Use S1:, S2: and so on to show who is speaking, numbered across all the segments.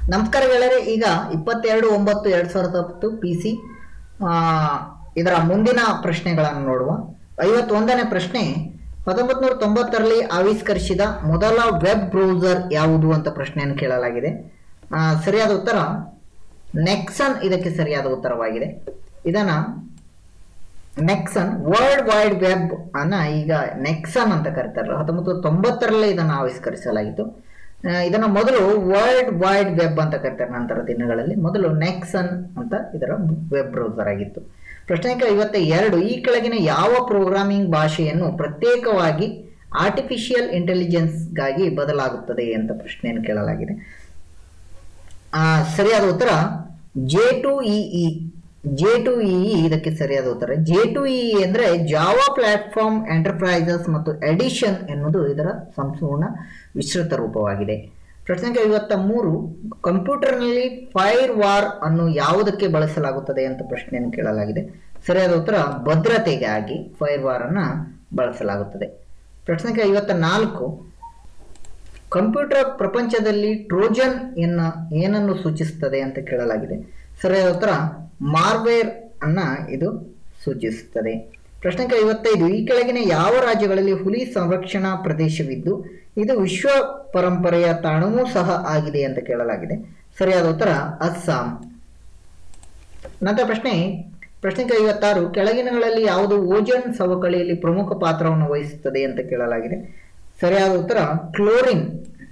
S1: ನಮಸ್ಕಾರ ಗೆಳೆಯರೆ ಈಗ ಇಪ್ಪತ್ತೆರಡು ಒಂಬತ್ತು ಎರಡ್ ಸಾವಿರದ ಹತ್ತು ಪಿ ಸಿ ಇದರ ಮುಂದಿನ ಪ್ರಶ್ನೆಗಳನ್ನು ನೋಡುವ ಐವತ್ತೊಂದನೇ ಪ್ರಶ್ನೆ ಹತ್ತೊಂಬತ್ತು ನೂರ ತೊಂಬತ್ತರಲ್ಲಿ ಆವಿಷ್ಕರಿಸಿದ ಮೊದಲ ವೆಬ್ ಬ್ರೌಸರ್ ಯಾವುದು ಅಂತ ಪ್ರಶ್ನೆಯನ್ನು ಕೇಳಲಾಗಿದೆ ಆ, ಸರಿಯಾದ ಉತ್ತರ ನೆಕ್ಸನ್ ಇದಕ್ಕೆ ಸರಿಯಾದ ಉತ್ತರವಾಗಿದೆ ಇದನ್ನ ನೆಕ್ಸನ್ ವರ್ಲ್ಡ್ ವೈಡ್ ವೆಬ್ ಅನ್ನ ಈಗ ನೆಕ್ಸನ್ ಅಂತ ಕರೀತಾರಲ್ಲ ಹತ್ತೊಂಬತ್ತು ನೂರ ತೊಂಬತ್ತರಲ್ಲೇ ಇದನ್ನು ಆವಿಷ್ಕರಿಸಲಾಗಿತ್ತು ಆ, ಇದನ್ನ ಮೊದಲು ವರ್ಲ್ಡ್ ವೈಡ್ ವೆಬ್ ಅಂತ ಕರೀತಾರೆ ನಂತರ ದಿನಗಳಲ್ಲಿ ಮೊದಲು ನೆಕ್ಸನ್ ಅಂತ ಇದರ ವೆಬ್ ಬ್ರೌಸರ್ ಆಗಿತ್ತು ಪ್ರಶ್ನೆ ಸಂಖ್ಯೆ ಐವತ್ತ ಎರಡು ಈ ಕೆಳಗಿನ ಯಾವ ಪ್ರೋಗ್ರಾಮಿಂಗ್ ಭಾಷೆಯನ್ನು ಪ್ರತ್ಯೇಕವಾಗಿ ಆರ್ಟಿಫಿಷಿಯಲ್ ಇಂಟೆಲಿಜೆನ್ಸ್ಗಾಗಿ ಬದಲಾಗುತ್ತದೆ ಅಂತ ಪ್ರಶ್ನೆಯನ್ನು ಕೇಳಲಾಗಿದೆ ಆ, ಸರಿಯಾದ ಉತ್ತರ J two E J two E ಇದಕ್ಕೆ ಸರಿಯಾದ ಉತ್ತರ ಜೆ ಟು ಇ ಅಂದ್ರೆ ಜಾವಾ ಪ್ಲಾಟ್ಫಾರ್ಮ್ ಎಂಟರ್ಪ್ರೈಸಸ್ ಮತ್ತು ಎಡಿಷನ್ ಎನ್ನುವುದು ಇದರ ಸಂಪೂರ್ಣ ವಿಸ್ತೃತ ರೂಪವಾಗಿದೆ ಪ್ರಶ್ನೆ ಸಂಖ್ಯೆ ಐವತ್ತ ಮೂರು ಕಂಪ್ಯೂಟರ್ನಲ್ಲಿ ಫೈರ್ ವಾರ್ ಅನ್ನು ಯಾವುದಕ್ಕೆ ಬಳಸಲಾಗುತ್ತದೆ ಅಂತ ಪ್ರಶ್ನೆಯನ್ನು ಕೇಳಲಾಗಿದೆ ಸರಿಯಾದ ಉತ್ತರ ಭದ್ರತೆಗಾಗಿ ಫೈರ್ ವಾರ್ ಅನ್ನ ಬಳಸಲಾಗುತ್ತದೆ ಪ್ರಶ್ನೆ ಸಂಖ್ಯೆ ಐವತ್ತ ನಾಲ್ಕು ಕಂಪ್ಯೂಟರ್ ಪ್ರಪಂಚದಲ್ಲಿ ಟ್ರೋಜನ್ ಎನ್ನ ಏನನ್ನು ಸೂಚಿಸುತ್ತದೆ ಅಂತ ಕೇಳಲಾಗಿದೆ ಸರಿಯಾದ ಉತ್ತರ ಮಾರ್ವೇರ್ ಅನ್ನ ಇದು ಸೂಚಿಸುತ್ತದೆ ಪ್ರಶ್ನೆ ಸಂಖ್ಯೆ ಐವತ್ತೈದು ಈ ಕೆಳಗಿನ ಯಾವ ರಾಜ್ಯಗಳಲ್ಲಿ ಹುಲಿ ಸಂರಕ್ಷಣಾ ಪ್ರದೇಶವಿದ್ದು ಇದು ವಿಶ್ವ ಪರಂಪರೆಯ ತಾಣವೂ ಸಹ ಆಗಿದೆ ಅಂತ ಕೇಳಲಾಗಿದೆ ಸರಿಯಾದ ಉತ್ತರ ಅಸ್ಸಾಂ ನಂತರ ಪ್ರಶ್ನೆ ಪ್ರಶ್ನೆ ಸಂಖ್ಯೆ ಐವತ್ತಾರು ಕೆಳಗಿನಗಳಲ್ಲಿ ಯಾವುದು ಓಜೋನ್ ಸವಕಳಿಯಲ್ಲಿ ಪ್ರಮುಖ ಪಾತ್ರವನ್ನು ವಹಿಸುತ್ತದೆ ಅಂತ ಕೇಳಲಾಗಿದೆ ಸರಿಯಾದ ಉತ್ತರ ಕ್ಲೋರಿನ್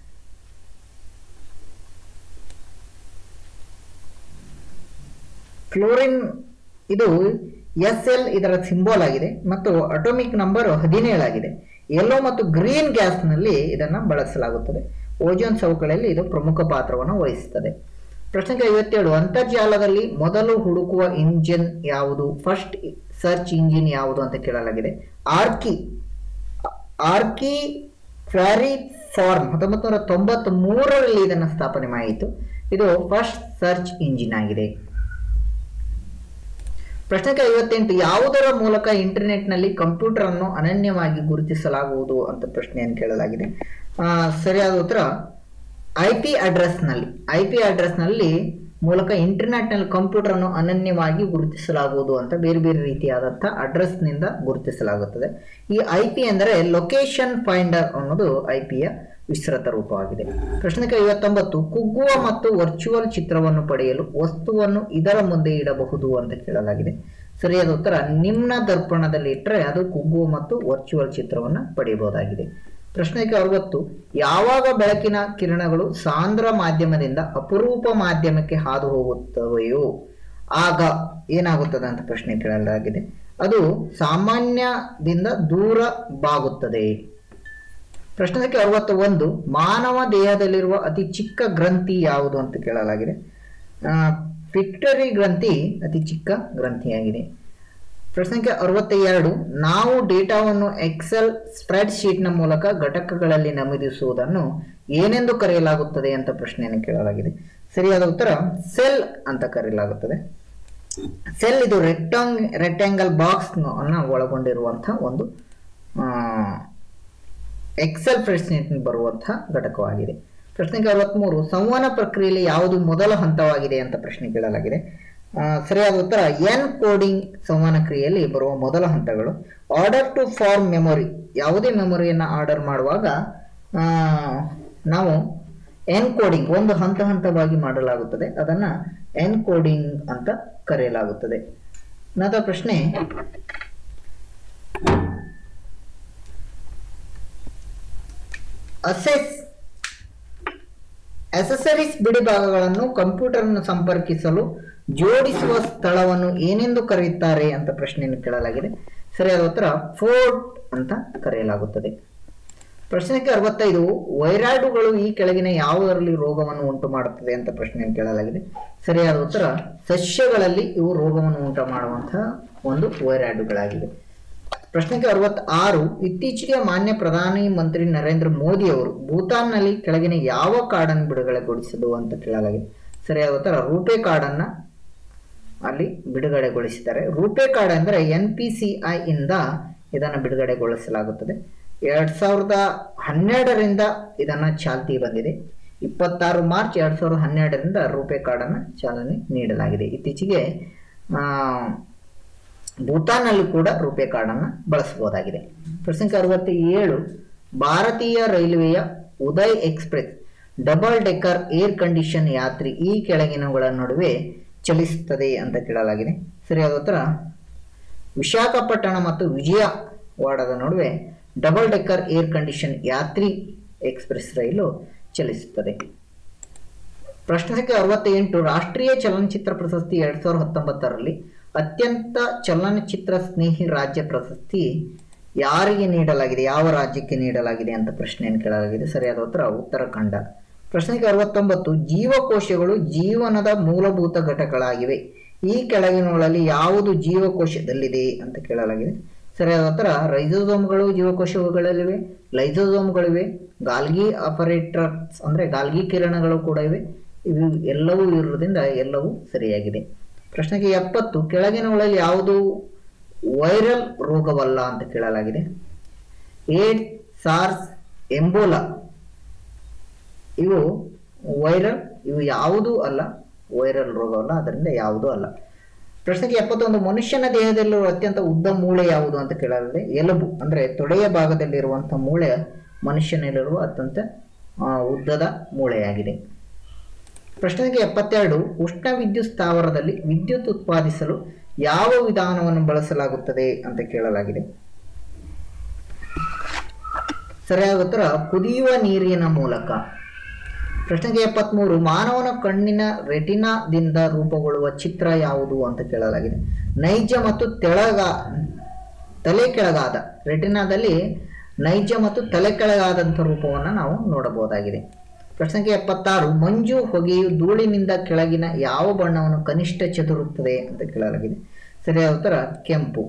S1: ಕ್ಲೋರಿನ್ ಇದು ಎಸ್ ಎಲ್ ಇದರ ಸಿಂಬಲ್ ಆಗಿದೆ ಮತ್ತು ಅಟೋಮಿಕ್ ನಂಬರ್ ಹದಿನೇಳಾಗಿದೆ ಯೆಲ್ಲೋ ಮತ್ತು ಗ್ರೀನ್ ಗ್ಯಾಸ್ನಲ್ಲಿ ಇದನ್ನು ಬಳಸಲಾಗುತ್ತದೆ ಓಜೋನ್ ಸವಕಳಿಯಲ್ಲಿ ಇದು ಪ್ರಮುಖ ಪಾತ್ರವನ್ನು ವಹಿಸುತ್ತದೆ ಪ್ರಶ್ನೆ ಸಂಖ್ಯೆ ಐವತ್ತೇಳು ಅಂತರ್ಜಾಲದಲ್ಲಿ ಮೊದಲು ಹುಡುಕುವ ಇಂಜಿನ್ ಯಾವುದು ಫಸ್ಟ್ ಸರ್ಚ್ ಇಂಜಿನ್ ಯಾವುದು ಅಂತ ಕೇಳಲಾಗಿದೆ ಆರ್ಕಿ ಆರ್ಕಿ ಕ್ವಾರಿ ಫಾರ್ಮ್ ಹತ್ತೊಂಬತ್ತು ನೂರ ತೊಂಬತ್ತ್ ಮೂರರಲ್ಲಿ ಇದನ್ನು ಸ್ಥಾಪನೆ ಮಾಡಿತ್ತು ಇದು ಫಸ್ಟ್ ಸರ್ಚ್ ಇಂಜಿನ್ ಆಗಿದೆ ಪ್ರಶ್ನೆ ಸಂಖ್ಯೆ ಐವತ್ತೆಂಟು ಯಾವುದರ ಮೂಲಕ ಇಂಟರ್ನೆಟ್ನಲ್ಲಿ ಕಂಪ್ಯೂಟರ್ ಅನ್ನು ಅನನ್ಯವಾಗಿ ಗುರುತಿಸಲಾಗುವುದು ಅಂತ ಪ್ರಶ್ನೆಯನ್ನು ಕೇಳಲಾಗಿದೆ ಆ, ಸರಿಯಾದ ಉತ್ತರ ಐ ಪಿ ಅಡ್ರೆಸ್ನಲ್ಲಿ ಐ ಪಿ ಅಡ್ರೆಸ್ನಲ್ಲಿ ಮೂಲಕ ಇಂಟರ್ನೆಟ್ನಲ್ಲಿ ಕಂಪ್ಯೂಟರ್ ಅನ್ನು ಅನನ್ಯವಾಗಿ ಗುರುತಿಸಲಾಗುವುದು ಅಂತ ಬೇರೆ ಬೇರೆ ರೀತಿಯಾದಂಥ ಅಡ್ರೆಸ್ನಿಂದ ಗುರುತಿಸಲಾಗುತ್ತದೆ ಈ ಐ ಪಿ ಅಂದರೆ ಲೊಕೇಶನ್ ಫೈಂಡರ್ ಅನ್ನೋದು ಐ ಪಿಯ ವಿಸ್ತೃತ ರೂಪವಾಗಿದೆ ಪ್ರಶ್ನೆ ಸಂಖ್ಯೆ ಐವತ್ತೊಂಬತ್ತು ಕುಗ್ಗುವ ಮತ್ತು ವರ್ಚುವಲ್ ಚಿತ್ರವನ್ನು ಪಡೆಯಲು ವಸ್ತುವನ್ನು ಇದರ ಮುಂದೆ ಇಡಬಹುದು ಅಂತ ಕೇಳಲಾಗಿದೆ ಸರಿಯಾದ ಉತ್ತರ ನಿಮ್ನ ದರ್ಪಣದಲ್ಲಿ ಇಟ್ಟರೆ ಅದು ಕುಗ್ಗುವ ಮತ್ತು ವರ್ಚುವಲ್ ಚಿತ್ರವನ್ನು ಪಡೆಯಬಹುದಾಗಿದೆ ಪ್ರಶ್ನೆ ಸಂಖ್ಯೆ ಅರವತ್ತು ಯಾವಾಗ ಬೆಳಕಿನ ಕಿರಣಗಳು ಸಾಂದ್ರ ಮಾಧ್ಯಮದಿಂದ ಅಪರೂಪ ಮಾಧ್ಯಮಕ್ಕೆ ಹಾದು ಹೋಗುತ್ತವೆಯೋ ಆಗ ಏನಾಗುತ್ತದೆ ಅಂತ ಪ್ರಶ್ನೆ ಕೇಳಲಾಗಿದೆ ಅದು ಸಾಮಾನ್ಯದಿಂದ ದೂರ ಬಾಗುತ್ತದೆ ಪ್ರಶ್ನೆ ಸಂಖ್ಯೆ ಅರವತ್ತ ಒಂದು ಮಾನವ ದೇಹದಲ್ಲಿರುವ ಅತಿ ಚಿಕ್ಕ ಗ್ರಂಥಿ ಯಾವುದು ಅಂತ ಕೇಳಲಾಗಿದೆ ಪಿಕ್ಟರಿ ಗ್ರಂಥಿ ಅತಿ ಚಿಕ್ಕ ಗ್ರಂಥಿಯಾಗಿದೆ ಪ್ರಶ್ನೆ ಸಂಖ್ಯೆ ಅರವತ್ತ ಎರಡು ನಾವು ಡೇಟಾವನ್ನು ಎಕ್ಸೆಲ್ ಸ್ಪ್ರೆಡ್ ಶೀಟ್ನ ಮೂಲಕ ಘಟಕಗಳಲ್ಲಿ ನಮೂದಿಸುವುದನ್ನು ಏನೆಂದು ಕರೆಯಲಾಗುತ್ತದೆ ಅಂತ ಪ್ರಶ್ನೆಯನ್ನು ಕೇಳಲಾಗಿದೆ ಸರಿಯಾದ ಉತ್ತರ ಸೆಲ್ ಅಂತ ಕರೆಯಲಾಗುತ್ತದೆ ಸೆಲ್ ಇದು ರೆಕ್ಟಾಂಗ್ ರೆಕ್ಟ್ಯಾಂಗಲ್ ಬಾಕ್ಸ್ ಅನ್ನ ಒಳಗೊಂಡಿರುವಂತಹ ಒಂದು ಎಕ್ಸೆಲ್ ಪ್ರಶ್ನೆ ಬರುವಂತಹ ಘಟಕವಾಗಿದೆ ಪ್ರಶ್ನೆ ಸಂಖ್ಯೆ ಅರವತ್ಮೂರು ಸಂವಹನ ಪ್ರಕ್ರಿಯೆಯಲ್ಲಿ ಯಾವುದು ಮೊದಲ ಹಂತವಾಗಿದೆ ಅಂತ ಪ್ರಶ್ನೆ ಕೇಳಲಾಗಿದೆ ಆ, ಸರಿಯಾದ ಉತ್ತರ ಎನ್ ಕೋಡಿಂಗ್ ಸಂವಹನ ಕ್ರಿಯೆಯಲ್ಲಿ ಬರುವ ಮೊದಲ ಹಂತಗಳು ಆರ್ಡರ್ ಟು ಫಾರ್ಮ್ ಮೆಮೊರಿ ಯಾವುದೇ ಮೆಮೊರಿಯನ್ನು ಆರ್ಡರ್ ಮಾಡುವಾಗ ಆ, ನಾವು ಎನ್ ಕೋಡಿಂಗ್ ಒಂದು ಹಂತ ಹಂತವಾಗಿ ಮಾಡಲಾಗುತ್ತದೆ ಅದನ್ನ ಎನ್ ಕೋಡಿಂಗ್ ಅಂತ ಕರೆಯಲಾಗುತ್ತದೆ ನಂತರ ಪ್ರಶ್ನೆ ಅಸೆಸ್ ಅಸೆಸರೀಸ್ ಬಿಡಿಭಾಗಗಳನ್ನು ಕಂಪ್ಯೂಟರ್ನ ಸಂಪರ್ಕಿಸಲು ಜೋಡಿಸುವ ಸ್ಥಳವನ್ನು ಏನೆಂದು ಕರೆಯುತ್ತಾರೆ ಅಂತ ಪ್ರಶ್ನೆಯನ್ನು ಕೇಳಲಾಗಿದೆ ಸರಿಯಾದ ಉತ್ತರ ಫೋರ್ಟ್ ಅಂತ ಕರೆಯಲಾಗುತ್ತದೆ ಪ್ರಶ್ನೆ ಸಂಖ್ಯೆ ಅರವತ್ತೈದು ವೈರಾಣುಗಳು ಈ ಕೆಳಗಿನ ಯಾವುದರಲ್ಲಿ ರೋಗವನ್ನು ಉಂಟು ಮಾಡುತ್ತದೆ ಅಂತ ಪ್ರಶ್ನೆಯನ್ನು ಕೇಳಲಾಗಿದೆ ಸರಿಯಾದ ಉತ್ತರ ಸಸ್ಯಗಳಲ್ಲಿ ಇವು ರೋಗವನ್ನು ಉಂಟು ಮಾಡುವಂತಹ ಒಂದು ವೈರಾಣುಗಳಾಗಿವೆ ಪ್ರಶ್ನೆ ಸಂಖ್ಯೆ ಅರವತ್ತಾರು ಇತ್ತೀಚೆಗೆ ಮಾನ್ಯ ಪ್ರಧಾನಿ ಮಂತ್ರಿ ನರೇಂದ್ರ ಮೋದಿ ಅವರು ಭೂತಾನ್ನಲ್ಲಿ ಕೆಳಗಿನ ಯಾವ ಕಾರ್ಡನ್ನು ಬಿಡುಗಡೆಗೊಳಿಸಿದ್ದು ಅಂತ ಕೇಳಲಾಗಿದೆ ಸರಿಯಾದ ಉತ್ತರ ರೂಪೇ ಕಾರ್ಡನ್ನ ಅಲ್ಲಿ ಬಿಡುಗಡೆಗೊಳಿಸಿದ್ದಾರೆ ರೂಪೇ ಕಾರ್ಡ್ ಅಂದರೆ ಎನ್ ಪಿ ಸಿ ಐ ಇಂದ ಇದನ್ನು ಬಿಡುಗಡೆಗೊಳಿಸಲಾಗುತ್ತದೆ ಎರಡ್ ಸಾವಿರದ ಹನ್ನೆರಡರಿಂದ ಇದನ್ನ ಚಾಲ್ತಿ ಬಂದಿದೆ ಇಪ್ಪತ್ತಾರು ಮಾರ್ಚ್ ಎರಡು ಸಾವಿರದ ಹನ್ನೆರಡರಿಂದ ರೂಪೆ ಕಾರ್ಡನ್ನು ಚಾಲನೆ ನೀಡಲಾಗಿದೆ ಇತ್ತೀಚೆಗೆ ಆ, ಭೂತಾನ್ನಲ್ಲಿ ಕೂಡ ರೂಪೆ ಕಾರ್ಡನ್ನು ಬಳಸಬಹುದಾಗಿದೆ ಪ್ರಶ್ನೆ ಸಂಖ್ಯೆ ಅರವತ್ತೇಳು ಭಾರತೀಯ ರೈಲ್ವೆಯ Uday express double decker air condition Yatri ಈ ಕೆಳಗಿನವುಗಳ ನಡುವೆ ಚಲಿಸುತ್ತದೆ ಅಂತ ಕೇಳಲಾಗಿದೆ ಸರಿಯಾದ ಉತ್ತರ ವಿಶಾಖಪಟ್ಟಣ ಮತ್ತು ವಿಜಯವಾಡದ ನಡುವೆ double decker air condition Yatri express ರೈಲು ಚಲಿಸುತ್ತದೆ ಪ್ರಶ್ನೆ ಸಂಖ್ಯೆ ಅರವತ್ತೆಂಟು ರಾಷ್ಟ್ರೀಯ ಚಲನಚಿತ್ರ ಪ್ರಶಸ್ತಿ ಎರಡ್ ಸಾವಿರದ ಹತ್ತೊಂಬತ್ತರಲ್ಲಿ ಅತ್ಯಂತ ಚಲನಚಿತ್ರ ಸ್ನೇಹಿ ರಾಜ್ಯ ಪ್ರಶಸ್ತಿ ಯಾರಿಗೆ ನೀಡಲಾಗಿದೆ ಯಾವ ರಾಜ್ಯಕ್ಕೆ ನೀಡಲಾಗಿದೆ ಅಂತ ಪ್ರಶ್ನೆಯನ್ನು ಕೇಳಲಾಗಿದೆ ಸರಿಯಾದ ಉತ್ತರ ಉತ್ತರಾಖಂಡ ಪ್ರಶ್ನೆ ಸಂಖ್ಯೆ ಅರವತ್ತೊಂಬತ್ತು ಜೀವಕೋಶಗಳು ಜೀವನದ ಮೂಲಭೂತ ಘಟಕಗಳಾಗಿವೆ ಈ ಕೆಳಗಿನವುಗಳಲ್ಲಿ ಯಾವುದು ಜೀವಕೋಶದಲ್ಲಿದೆ ಅಂತ ಕೇಳಲಾಗಿದೆ ಸರಿಯಾದ ಉತ್ತರ ರೈಸೋಸೋಮ್ಗಳು ಜೀವಕೋಶಗಳಲ್ಲಿವೆ ಲೈಸೋಸೋಮ್ಗಳಿವೆ ಗಾಲ್ಗಿ ಆಪರೇಟರ್ಸ್ ಅಂದ್ರೆ ಗಾಲ್ಗಿ ಕಿರಣಗಳು ಕೂಡ ಇವೆ ಇವು ಎಲ್ಲವೂ ಇರುವುದರಿಂದ ಎಲ್ಲವೂ ಸರಿಯಾಗಿದೆ ಪ್ರಶ್ನೆಗೆ ಎಪ್ಪತ್ತು ಕೆಳಗಿನವುಗಳಲ್ಲಿ ಯಾವುದು ವೈರಲ್ ರೋಗವಲ್ಲ ಅಂತ ಕೇಳಲಾಗಿದೆ ಏಡ್ ಸಾರ್ಸ್ ಎಂಬೋಲಾ ಇವು ವೈರಲ್ ಇವು ಯಾವುದೂ ಅಲ್ಲ ವೈರಲ್ ರೋಗವಲ್ಲ ಅದರಿಂದ ಯಾವುದೂ ಅಲ್ಲ ಪ್ರಶ್ನೆಗೆ ಎಪ್ಪತ್ತೊಂದು ಮನುಷ್ಯನ ದೇಹದಲ್ಲಿರುವ ಅತ್ಯಂತ ಉದ್ದ ಮೂಳೆ ಯಾವುದು ಅಂತ ಕೇಳಲಾಗಿದೆ ಎಲುಬು ಅಂದ್ರೆ ತೊಡೆಯ ಭಾಗದಲ್ಲಿರುವಂತಹ ಮೂಳೆ ಮನುಷ್ಯನಲ್ಲಿರುವ ಅತ್ಯಂತ ಆ, ಉದ್ದದ ಮೂಳೆಯಾಗಿದೆ ಪ್ರಶ್ನೆಗೆ ಎಪ್ಪತ್ತೆರಡು ಉಷ್ಣ ವಿದ್ಯುತ್ ಸ್ಥಾವರದಲ್ಲಿ ವಿದ್ಯುತ್ ಉತ್ಪಾದಿಸಲು ಯಾವ ವಿಧಾನವನ್ನು ಬಳಸಲಾಗುತ್ತದೆ ಅಂತ ಕೇಳಲಾಗಿದೆ ಸರಿಯಾದ ಉತ್ತರ ಕುದಿಯುವ ನೀರಿನ ಮೂಲಕ ಪ್ರಶ್ನೆಗೆ ಎಪ್ಪತ್ಮೂರು ಮಾನವನ ಕಣ್ಣಿನ ರೆಟಿನಾದಿಂದ ರೂಪುಗೊಳ್ಳುವ ಚಿತ್ರ ಯಾವುದು ಅಂತ ಕೇಳಲಾಗಿದೆ ನೈಜ ಮತ್ತು ತೆಳಗ ತಲೆ ಕೆಳಗಾದ ರೆಟಿನಾದಲ್ಲಿ ನೈಜ ಮತ್ತು ತಲೆ ಕೆಳಗಾದಂಥ ರೂಪವನ್ನು ನಾವು ನೋಡಬಹುದಾಗಿದೆ ಪ್ರಶ್ನೆಗೆ ಎಪ್ಪತ್ತಾರು ಮಂಜು ಹೊಗೆಯು ಧೂಳಿನಿಂದ ಕೆಳಗಿನ ಯಾವ ಬಣ್ಣವನ್ನು ಕನಿಷ್ಠ ಚದುರುತ್ತದೆ ಅಂತ ಕೇಳಲಾಗಿದೆ ಸರಿಯಾದ ಉತ್ತರ ಕೆಂಪು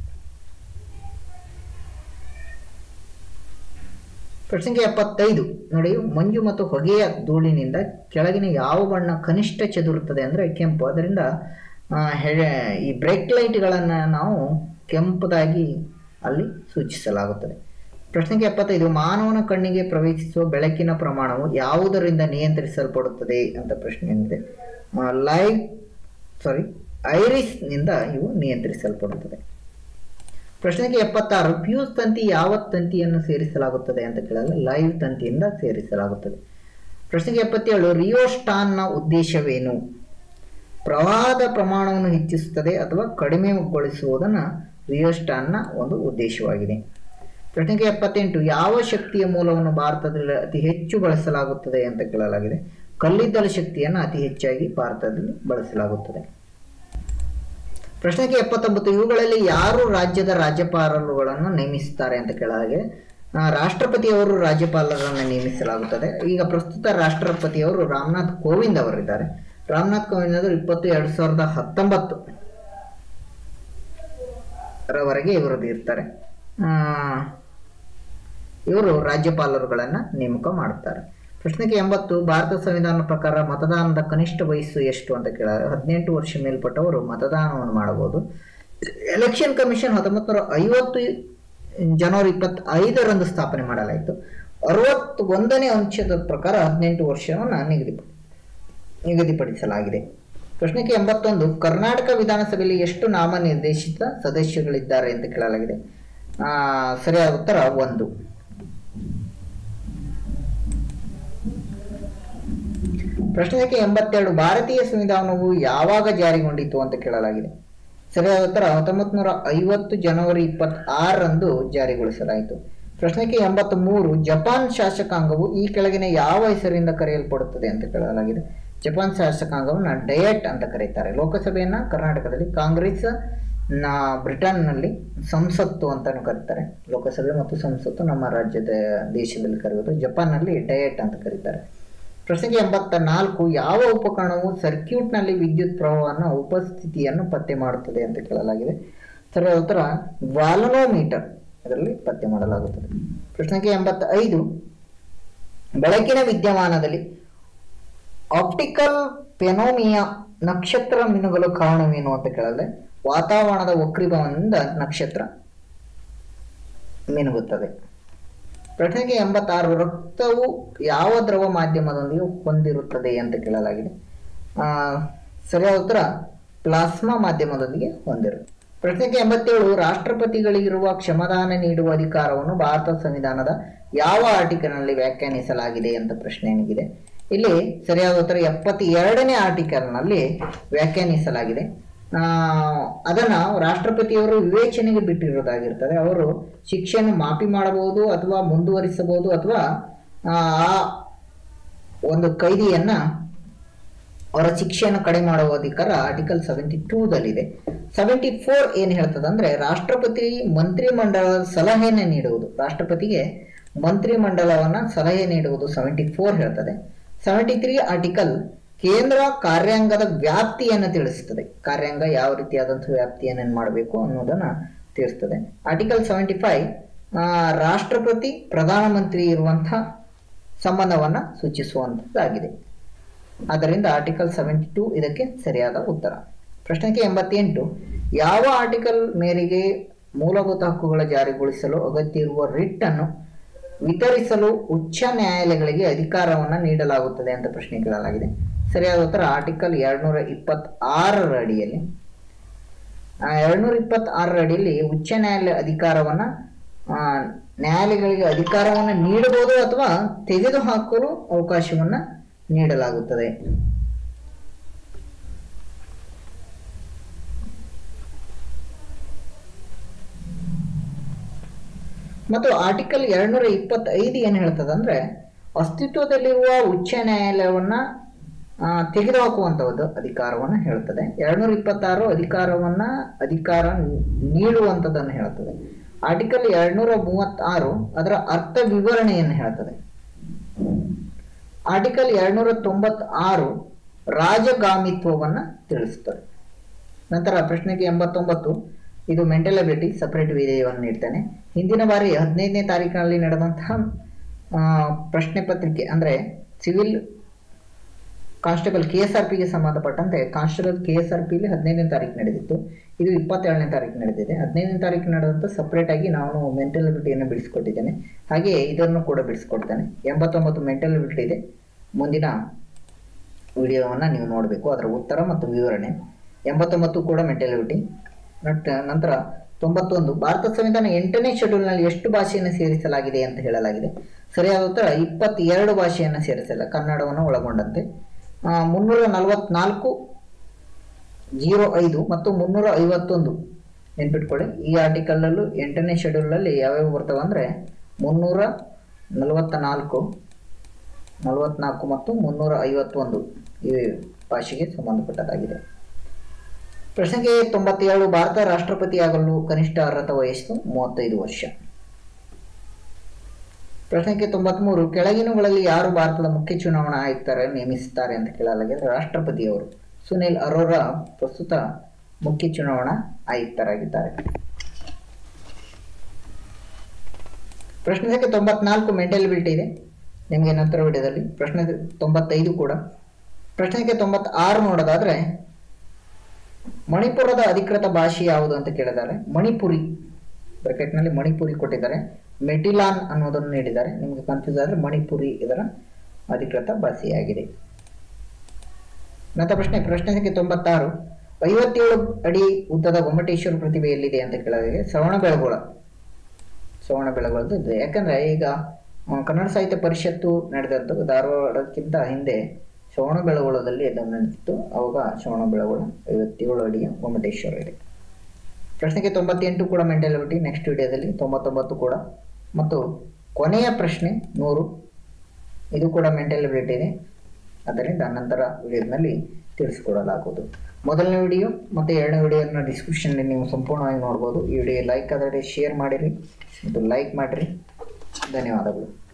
S1: ಪ್ರಶ್ನೆಗೆ ಎಪ್ಪತ್ತೈದು ನೋಡಿ ಮಂಜು ಮತ್ತು ಹೊಗೆಯ ಧೂಳಿನಿಂದ ಕೆಳಗಿನ ಯಾವ ಬಣ್ಣ ಕನಿಷ್ಠ ಚದುರುತ್ತದೆ ಅಂದರೆ ಕೆಂಪು ಅದರಿಂದ ಆ, ಹೆ- ಈ ಬ್ರೇಕ್ ಲೈಟ್ಗಳನ್ನು ನಾವು ಕೆಂಪುದಾಗಿ ಅಲ್ಲಿ ಸೂಚಿಸಲಾಗುತ್ತದೆ ಪ್ರಶ್ನೆಗೆ ಎಪ್ಪತ್ತೈದು ಮಾನವನ ಕಣ್ಣಿಗೆ ಪ್ರವೇಶಿಸುವ ಬೆಳಕಿನ ಪ್ರಮಾಣವು ಯಾವುದರಿಂದ ನಿಯಂತ್ರಿಸಲ್ಪಡುತ್ತದೆ ಅಂತ ಪ್ರಶ್ನೆ ಏನಿದೆ ಲೈವ್ ಸಾರಿ ಐರಿಸ್ನಿಂದ ಇವು ನಿಯಂತ್ರಿಸಲ್ಪಡುತ್ತದೆ ಪ್ರಶ್ನೆಗೆ ಎಪ್ಪತ್ತಾರು ಫ್ಯೂಸ್ ತಂತಿ ಯಾವ ತಂತಿಯನ್ನು ಸೇರಿಸಲಾಗುತ್ತದೆ ಅಂತ ಕೇಳಲ್ಲ ಲೈವ್ ತಂತಿಯಿಂದ ಸೇರಿಸಲಾಗುತ್ತದೆ ಪ್ರಶ್ನೆಗೆ ಎಪ್ಪತ್ತೇಳು ರಿಯೋಸ್ಟಾನ್ನ ಉದ್ದೇಶವೇನು ಪ್ರವಾಹದ ಪ್ರಮಾಣವನ್ನು ಹೆಚ್ಚಿಸುತ್ತದೆ ಅಥವಾ ಕಡಿಮೆಗೊಳಿಸುವುದನ್ನು ರಿಯೋಸ್ಟಾನ್ನ ಒಂದು ಉದ್ದೇಶವಾಗಿದೆ ಪ್ರಶ್ನೆಗೆ ಎಪ್ಪತ್ತೆಂಟು ಯಾವ ಶಕ್ತಿಯ ಮೂಲವನ್ನು ಭಾರತದಲ್ಲಿ ಅತಿ ಹೆಚ್ಚು ಬಳಸಲಾಗುತ್ತದೆ ಅಂತ ಕೇಳಲಾಗಿದೆ ಕಲ್ಲಿದ್ದಲ ಶಕ್ತಿಯನ್ನು ಅತಿ ಹೆಚ್ಚಾಗಿ ಭಾರತದಲ್ಲಿ ಬಳಸಲಾಗುತ್ತದೆ ಪ್ರಶ್ನೆಗೆ ಎಪ್ಪತ್ತೊಂಬತ್ತು ಇವುಗಳಲ್ಲಿ ಯಾರು ರಾಜ್ಯದ ರಾಜ್ಯಪಾಲರುಗಳನ್ನು ನೇಮಿಸುತ್ತಾರೆ ಅಂತ ಕೇಳಲಾಗಿದೆ ಆ, ರಾಷ್ಟ್ರಪತಿಯವರು ರಾಜ್ಯಪಾಲರನ್ನು ನೇಮಿಸಲಾಗುತ್ತದೆ ಈಗ ಪ್ರಸ್ತುತ ರಾಷ್ಟ್ರಪತಿಯವರು ರಾಮನಾಥ್ ಕೋವಿಂದ್ ಅವರಿದ್ದಾರೆ ರಾಮನಾಥ್ ಕೋವಿಂದ್ ಅವರು ಇಪ್ಪತ್ತು ಎರಡು ಸಾವಿರದ ಹತ್ತೊಂಬತ್ತು ರವರೆಗೆ ಇವರದ್ದು ಇರ್ತಾರೆ ಆ, ಇವರು ರಾಜ್ಯಪಾಲರುಗಳನ್ನು ನೇಮಕ ಮಾಡುತ್ತಾರೆ ಪ್ರಶ್ನೆಗೆ ಎಂಬತ್ತು ಭಾರತ ಸಂವಿಧಾನದ ಪ್ರಕಾರ ಮತದಾನದ ಕನಿಷ್ಠ ವಯಸ್ಸು ಎಷ್ಟು ಅಂತ ಕೇಳಿದ್ರೆ ಹದಿನೆಂಟು ವರ್ಷ ಮೇಲ್ಪಟ್ಟವರು ಮತದಾನವನ್ನು ಮಾಡಬಹುದು ಎಲೆಕ್ಷನ್ ಕಮಿಷನ್ ಹತ್ತೊಂಬತ್ತು ನೂರ ಐವತ್ತು ಜನವರಿ ಇಪ್ಪತ್ತೈದರಂದು ಸ್ಥಾಪನೆ ಮಾಡಲಾಯಿತು ಅರವತ್ತು ಒಂದನೇ ಅಂಶದ ಪ್ರಕಾರ ಹದಿನೆಂಟು ವರ್ಷವನ್ನು ನಿಗದಿ ನಿಗದಿಪಡಿಸಲಾಗಿದೆ ಪ್ರಶ್ನೆಗೆ ಎಂಬತ್ತೊಂದು ಕರ್ನಾಟಕ ವಿಧಾನಸಭೆಯಲ್ಲಿ ಎಷ್ಟು ನಾಮನಿರ್ದೇಶಿತ ಸದಸ್ಯಗಳಿದ್ದಾರೆ ಅಂತ ಕೇಳಲಾಗಿದೆ ಆ, ಸರಿಯಾದ ಉತ್ತರ ಒಂದು ಪ್ರಶ್ನೆ ಸಂಖ್ಯೆ ಎಂಬತ್ತೆರಡು ಭಾರತೀಯ ಸಂವಿಧಾನವು ಯಾವಾಗ ಜಾರಿಗೊಂಡಿತು ಅಂತ ಕೇಳಲಾಗಿದೆ ಸರಿಯಾದ ಉತ್ತರ ಹತ್ತೊಂಬತ್ತು ನೂರ ಐವತ್ತು ಜನವರಿ ಇಪ್ಪತ್ತಾರರಂದು ಜಾರಿಗೊಳಿಸಲಾಯಿತು ಪ್ರಶ್ನೆ ಸಂಖ್ಯೆ ಎಂಬತ್ತ್ ಮೂರು ಜಪಾನ್ ಶಾಸಕಾಂಗವು ಈ ಕೆಳಗಿನ ಯಾವ ಹೆಸರಿಂದ ಕರೆಯಲ್ಪಡುತ್ತದೆ ಅಂತ ಕೇಳಲಾಗಿದೆ ಜಪಾನ್ ಶಾಸಕಾಂಗವನ್ನು ಡಯಟ್ ಅಂತ ಕರೀತಾರೆ ಲೋಕಸಭೆಯನ್ನ ಕರ್ನಾಟಕದಲ್ಲಿ ಕಾಂಗ್ರೆಸ್ ನ ಬ್ರಿಟನ್ನಲ್ಲಿ ಸಂಸತ್ತು ಅಂತಾನು ಕರೀತಾರೆ ಲೋಕಸಭೆ ಮತ್ತು ಸಂಸತ್ತು ನಮ್ಮ ರಾಜ್ಯದ ದೇಶದಲ್ಲಿ ಕರೆಯುವುದು ಜಪಾನ್ನಲ್ಲಿ ಡಯಟ್ ಅಂತ ಕರೀತಾರೆ ಪ್ರಶ್ನೆಗೆ ಎಂಬತ್ತ ನಾಲ್ಕು ಯಾವ ಉಪಕರಣವು ಸರ್ಕ್ಯೂಟ್ನಲ್ಲಿ ವಿದ್ಯುತ್ ಪ್ರವಾಹನ ಉಪಸ್ಥಿತಿಯನ್ನು ಪತ್ತೆ ಮಾಡುತ್ತದೆ ಅಂತ ಕೇಳಲಾಗಿದೆ ಸರಿಯಾದ ಉತ್ತರ ವಾಲನೋಮೀಟರ್ ಇದರಲ್ಲಿ ಪತ್ತೆ ಮಾಡಲಾಗುತ್ತದೆ ಪ್ರಶ್ನೆಗೆ ಎಂಬತ್ತ ಐದು ಬೆಳಕಿನ ವಿದ್ಯಮಾನದಲ್ಲಿ ಆಪ್ಟಿಕಲ್ ಪೆನೋಮಿಯಾ ನಕ್ಷತ್ರ ಮಿನುಗಲು ಕಾರಣವೇನು ಅಂತ ಕೇಳಿದ್ರೆ ವಾತಾವರಣದ ವಕ್ರೀಭವನದಿಂದ ನಕ್ಷತ್ರ ಮಿನುಗುತ್ತದೆ ಪ್ರಶ್ನೆಗೆ ಎಂಬತ್ತಾರು ರಕ್ತವು ಯಾವ ದ್ರವ ಮಾಧ್ಯಮದೊಂದಿಗೆ ಹೊಂದಿರುತ್ತದೆ ಅಂತ ಕೇಳಲಾಗಿದೆ ಆ, ಸರಿಯಾದ ಉತ್ತರ ಪ್ಲಾಸ್ಮಾ ಮಾಧ್ಯಮದೊಂದಿಗೆ ಹೊಂದಿರುತ್ತೆ ಪ್ರಶ್ನೆಗೆ ಎಂಬತ್ತೇಳು ರಾಷ್ಟ್ರಪತಿಗಳಿಗಿರುವ ಕ್ಷಮದಾನ ನೀಡುವ ಅಧಿಕಾರವನ್ನು ಭಾರತ ಸಂವಿಧಾನದ ಯಾವ ಆರ್ಟಿಕಲ್ನಲ್ಲಿ ವ್ಯಾಖ್ಯಾನಿಸಲಾಗಿದೆ ಅಂತ ಪ್ರಶ್ನೆ ಏನಿದೆ ಇಲ್ಲಿ ಸರಿಯಾದ ಉತ್ತರ ಎಪ್ಪತ್ತೆರಡನೇ ಆರ್ಟಿಕಲ್ನಲ್ಲಿ ವ್ಯಾಖ್ಯಾನಿಸಲಾಗಿದೆ ಆ, ಅದನ್ನ ರಾಷ್ಟ್ರಪತಿಯವರು ವಿವೇಚನೆಗೆ ಬಿಟ್ಟಿರೋದಾಗಿರ್ತದೆ ಅವರು ಶಿಕ್ಷೆಯನ್ನು ಮಾಫಿ ಮಾಡಬಹುದು ಅಥವಾ ಮುಂದುವರಿಸಬಹುದು ಅಥವಾ ಆ ಆ ಒಂದು ಕೈದಿಯನ್ನ ಅವರ ಶಿಕ್ಷೆಯನ್ನು ಕಡಿಮೆ ಮಾಡುವ ಅಧಿಕಾರ ಆರ್ಟಿಕಲ್ ಸೆವೆಂಟಿ ಟೂದಲ್ಲಿದೆ ಸೆವೆಂಟಿ ಫೋರ್ ಏನು ಹೇಳ್ತದೆ ಅಂದ್ರೆ ರಾಷ್ಟ್ರಪತಿ ಮಂತ್ರಿಮಂಡಲದ ಸಲಹೆಯನ್ನು ನೀಡುವುದು ರಾಷ್ಟ್ರಪತಿಗೆ ಮಂತ್ರಿಮಂಡಲವನ್ನ ಸಲಹೆ ನೀಡುವುದು ಸೆವೆಂಟಿ ಫೋರ್ ಹೇಳ್ತದೆ ಸೆವೆಂಟಿ ತ್ರೀ ಆರ್ಟಿಕಲ್ ಕೇಂದ್ರ ಕಾರ್ಯಾಂಗದ ವ್ಯಾಪ್ತಿಯನ್ನು ತಿಳಿಸುತ್ತದೆ ಕಾರ್ಯಾಂಗ ಯಾವ ರೀತಿಯಾದಂತಹ ವ್ಯಾಪ್ತಿಯನ್ನು ಏನ್ ಮಾಡಬೇಕು ಅನ್ನೋದನ್ನ ತಿಳಿಸ್ತದೆ ಆರ್ಟಿಕಲ್ ಸೆವೆಂಟಿ ಫೈವ್ ರಾಷ್ಟ್ರಪತಿ ಪ್ರಧಾನಮಂತ್ರಿ ಇರುವಂತಹ ಸಂಬಂಧವನ್ನ ಸೂಚಿಸುವಂತದ್ದಾಗಿದೆ ಆದ್ದರಿಂದ ಆರ್ಟಿಕಲ್ ಸೆವೆಂಟಿ ಟೂ ಇದಕ್ಕೆ ಸರಿಯಾದ ಉತ್ತರ ಪ್ರಶ್ನೆಗೆ ಎಂಬತ್ತೆಂಟು ಯಾವ ಆರ್ಟಿಕಲ್ ಮೇರೆಗೆ ಮೂಲಭೂತ ಹಕ್ಕುಗಳ ಜಾರಿಗೊಳಿಸಲು ಅಗತ್ಯ ಇರುವ ರಿಟ್ ಅನ್ನು ವಿತರಿಸಲು ಉಚ್ಚ ನ್ಯಾಯಾಲಯಗಳಿಗೆ ಅಧಿಕಾರವನ್ನು ನೀಡಲಾಗುತ್ತದೆ ಅಂತ ಪ್ರಶ್ನೆ ಕೇಳಲಾಗಿದೆ ಸರಿಯಾದ ಉತ್ತರ ಆರ್ಟಿಕಲ್ ಎರಡ್ನೂರ ಇಪ್ಪತ್ತಾರರ ಅಡಿಯಲ್ಲಿ ಎರಡ್ನೂರ ಇಪ್ಪತ್ತಾರರ ಅಡಿಯಲ್ಲಿ ಉಚ್ಚ ನ್ಯಾಯಾಲಯ ಅಧಿಕಾರವನ್ನ ಆ, ನ್ಯಾಯಾಲಯಗಳಿಗೆ ಅಧಿಕಾರವನ್ನು ನೀಡಬಹುದು ಅಥವಾ ತೆಗೆದುಹಾಕಲು ಅವಕಾಶವನ್ನ ನೀಡಲಾಗುತ್ತದೆ ಮತ್ತು ಆರ್ಟಿಕಲ್ ಎರಡ್ನೂರ ಇಪ್ಪತ್ತೈದು ಏನು ಹೇಳ್ತದೆ ಅಂದ್ರೆ ಅಸ್ತಿತ್ವದಲ್ಲಿರುವ ಉಚ್ಚ ನ್ಯಾಯಾಲಯವನ್ನ ಆ, ತೆಗೆದುಹಾಕುವಂತದ್ದು ಅಧಿಕಾರವನ್ನ ಹೇಳ್ತದೆ ಎರಡ್ನೂರ ಇಪ್ಪತ್ತಾರು ಅಧಿಕಾರವನ್ನ ಅಧಿಕಾರ ನೀಡುವಂಥದ್ದನ್ನು ಹೇಳ್ತದೆ ಆರ್ಟಿಕಲ್ ಎರಡ್ನೂರ ಮೂವತ್ತಾರು ಅದರ ಅರ್ಥ ವಿವರಣೆಯನ್ನು ಹೇಳ್ತದೆ ಆರ್ಟಿಕಲ್ ಎರಡ್ನೂರ ತೊಂಬತ್ತಾರು ರಾಜಗಾಮಿತ್ವವನ್ನ ತಿಳಿಸ್ತದೆ ನಂತರ ಪ್ರಶ್ನೆಗೆ ಎಂಬತ್ತೊಂಬತ್ತು ಇದು ಮೆಂಟಲ್ ಅಬಿಲಿಟಿ ಸಪರೇಟ್ ವಿಧೇಯವನ್ನು ನೀಡ್ತಾನೆ ಹಿಂದಿನ ಬಾರಿ ಹದಿನೈದನೇ ತಾರೀಕಿನಲ್ಲಿ ನಡೆದಂತಹ ಆ, ಪ್ರಶ್ನೆ ಪತ್ರಿಕೆ ಅಂದ್ರೆ civil constable K S R ಪಿಗೆ ಸಂಬಂಧಪಟ್ಟಂತೆ ಕಾನ್ಸ್ಟೇಬಲ್ ಕೆ ಎಸ್ ಆರ್ ಪಿಲಿ ಹದಿನೈದನೇ ತಾರೀಕು ನಡೆದಿತ್ತು ಇದು ಇಪ್ಪತ್ತೇಳನೇ ತಾರೀಕು ನಡೆದಿದೆ ಹದಿನೈದನೇ ತಾರೀಕು ನಡೆದಂತ ಸಪ್ರೇಟ್ ಆಗಿ ನಾನು ಮೆಂಟಲ್ ಅಬಿಲಿಟಿಯನ್ನು ಬಿಡಿಸ್ಕೊಟ್ಟಿದ್ದೇನೆ ಹಾಗೆ ಇದನ್ನು ಕೂಡ ಬಿಡಿಸ್ಕೊಡ್ತೇನೆ ಎಂಬತ್ತೊಂಬತ್ತು ಮೆಂಟಲ್ ಅಬಿಲಿಟಿ ಇದೆ ಮುಂದಿನ ವಿಡಿಯೋವನ್ನು ನೀವು ನೋಡಬೇಕು ಅದರ ಉತ್ತರ ಮತ್ತು ವಿವರಣೆ ಎಂಬತ್ತೊಂಬತ್ತು ಕೂಡ ಮೆಂಟಲ್ ಅಬಿಲಿಟಿ ನಟ್ ನಂತರ ತೊಂಬತ್ತೊಂದು ಭಾರತ ಸಂವಿಧಾನ ಎಂಟನೇ ಶೆಡ್ಯೂಲ್ನಲ್ಲಿ ಎಷ್ಟು ಭಾಷೆಯನ್ನು ಸೇರಿಸಲಾಗಿದೆ ಅಂತ ಹೇಳಲಾಗಿದೆ ಸರಿಯಾದ ಉತ್ತರ ಇಪ್ಪತ್ತೆರಡು ಭಾಷೆಯನ್ನು ಸೇರಿಸಲ್ಲ ಕನ್ನಡವನ್ನು ಒಳಗೊಂಡಂತೆ ಆ, ಮುನ್ನೂರ ನಲವತ್ನಾಲ್ಕು ಜೀರೋ ಐದು ಮತ್ತು ಮುನ್ನೂರ ಐವತ್ತೊಂದು ನೆನ್ಪಿಟ್ಕೊಳ್ಳಿ ಈ ಆರ್ಟಿಕಲ್ನಲ್ಲೂ ಎಂಟನೇ ಶೆಡ್ಯೂಲ್ನಲ್ಲಿ ಯಾವ್ಯಾವ ಬರ್ತವೆ ಅಂದರೆ ಮುನ್ನೂರ ನಲವತ್ತ ನಾಲ್ಕು ನಲವತ್ನಾಲ್ಕು ಮತ್ತು ಮುನ್ನೂರ ಐವತ್ತೊಂದು ಈ ಭಾಷೆಗೆ ಸಂಬಂಧಪಟ್ಟದಾಗಿದೆ ಪ್ರಶ್ನೆಗೆ ತೊಂಬತ್ತೇಳು ಭಾರತ ರಾಷ್ಟ್ರಪತಿಯಾಗಲು ಕನಿಷ್ಠ ಅರ್ಹತಾ ವಯಸ್ಸು ಮೂವತ್ತೈದು ವರ್ಷ ಪ್ರಶ್ನೆಗೆ ತೊಂಬತ್ಮೂರು ಕೆಳಗಿನಗಳಲ್ಲಿ ಯಾರು ಭಾರತದ ಮುಖ್ಯ ಚುನಾವಣಾ ಆಯುಕ್ತರ ನೇಮಿಸುತ್ತಾರೆ ಅಂತ ಕೇಳಲಾಗಿದೆ ರಾಷ್ಟ್ರಪತಿಯವರು ಸುನಿಲ್ ಅರೋರಾ ಪ್ರಸ್ತುತ ಮುಖ್ಯ ಚುನಾವಣಾ ಆಯುಕ್ತರಾಗಿದ್ದಾರೆ ಪ್ರಶ್ನೆ ಸಂಖ್ಯೆ ತೊಂಬತ್ನಾಲ್ಕು ಮೆಂಟಲ್ ಬಿಲ್ಟ್ ಇದೆ ನಿಮಗೆ ನಂತರ ವಿಡಿಯೋದಲ್ಲಿ ಪ್ರಶ್ನೆ ತೊಂಬತ್ತೈದು ಕೂಡ ಪ್ರಶ್ನೆ ಸಂಖ್ಯೆ ತೊಂಬತ್ತಾರು ನೋಡೋದಾದ್ರೆ ಮಣಿಪುರದ ಅಧಿಕೃತ ಭಾಷೆ ಯಾವುದು ಅಂತ ಕೇಳಿದ್ದಾರೆ ಮಣಿಪುರಿ ಬ್ರಾಕೆಟ್ನಲ್ಲಿ ಮಣಿಪುರಿ ಕೊಟ್ಟಿದ್ದಾರೆ ಮೆಟಿಲಾನ್ ಅನ್ನೋದನ್ನು ನೀಡಿದ್ದಾರೆ ನಿಮಗೆ ಕನ್ಫ್ಯೂಸ್ ಆದರೆ ಮಣಿಪುರಿ ಇದರ ಅಧಿಕೃತ ಭಾಷೆಯಾಗಿದೆ ನಂತರ ಪ್ರಶ್ನೆ ಪ್ರಶ್ನೆ ಸಂಖ್ಯೆ ತೊಂಬತ್ತಾರು ಐವತ್ತೇಳು ಅಡಿ ಉದ್ದದ ಗೊಮ್ಮಟೇಶ್ವರ ಪ್ರತಿಭೆ ಎಲ್ಲಿದೆ ಅಂತ ಕೇಳಿದ್ರೆ ಶ್ರವಣ ಬೆಳಗೊಳ ಶ್ರವಣ ಬೆಳಗೊಳದ್ದು ಇದೆ ಯಾಕಂದ್ರೆ ಈಗ ಆ, ಕನ್ನಡ ಸಾಹಿತ್ಯ ಪರಿಷತ್ತು ನಡೆದಂತು ಧಾರವಾಡಕ್ಕಿಂತ ಹಿಂದೆ ಶ್ರವಣ ಬೆಳಗೊಳದಲ್ಲಿ ಇದು ನಡೆದಿತ್ತು ಅವಾಗ ಶ್ರವಣ ಬೆಳಗೊಳ ಐವತ್ತೇಳು ಅಡಿಯ ಗೊಮ್ಮಟೇಶ್ವರ ಇದೆ ಪ್ರಶ್ನೆಗೆ ತೊಂಬತ್ತೆಂಟು ಕೂಡ ಮೆಂಟಲ್ ಅಬಿಲಿಟಿ ನೆಕ್ಸ್ಟ್ ವಿಡಿಯೋದಲ್ಲಿ ತೊಂಬತ್ತೊಂಬತ್ತು ಕೂಡ ಮತ್ತು ಕೊನೆಯ ಪ್ರಶ್ನೆ ನೂರು ಇದು ಕೂಡ ಮೆಂಟಲ್ ಅಬಿಲಿಟಿ ಇದೆ ಅದರಿಂದ ನಂತರ ವಿಡಿಯೋದಲ್ಲಿ ತಿಳಿಸಿಕೊಡಲಾಗುವುದು ಮೊದಲನೇ ವಿಡಿಯೋ ಮತ್ತು ಎರಡನೇ ವಿಡಿಯೋನ ಡಿಸ್ಕ್ರಿಪ್ಷನ್ನಲ್ಲಿ ನೀವು ಸಂಪೂರ್ಣವಾಗಿ ನೋಡ್ಬೋದು ಈ ವಿಡಿಯೋ ಲೈಕ್ ಆದರೆ ಶೇರ್ ಮಾಡಿರಿ ಮತ್ತು ಲೈಕ್ ಮಾಡಿರಿ ಧನ್ಯವಾದಗಳು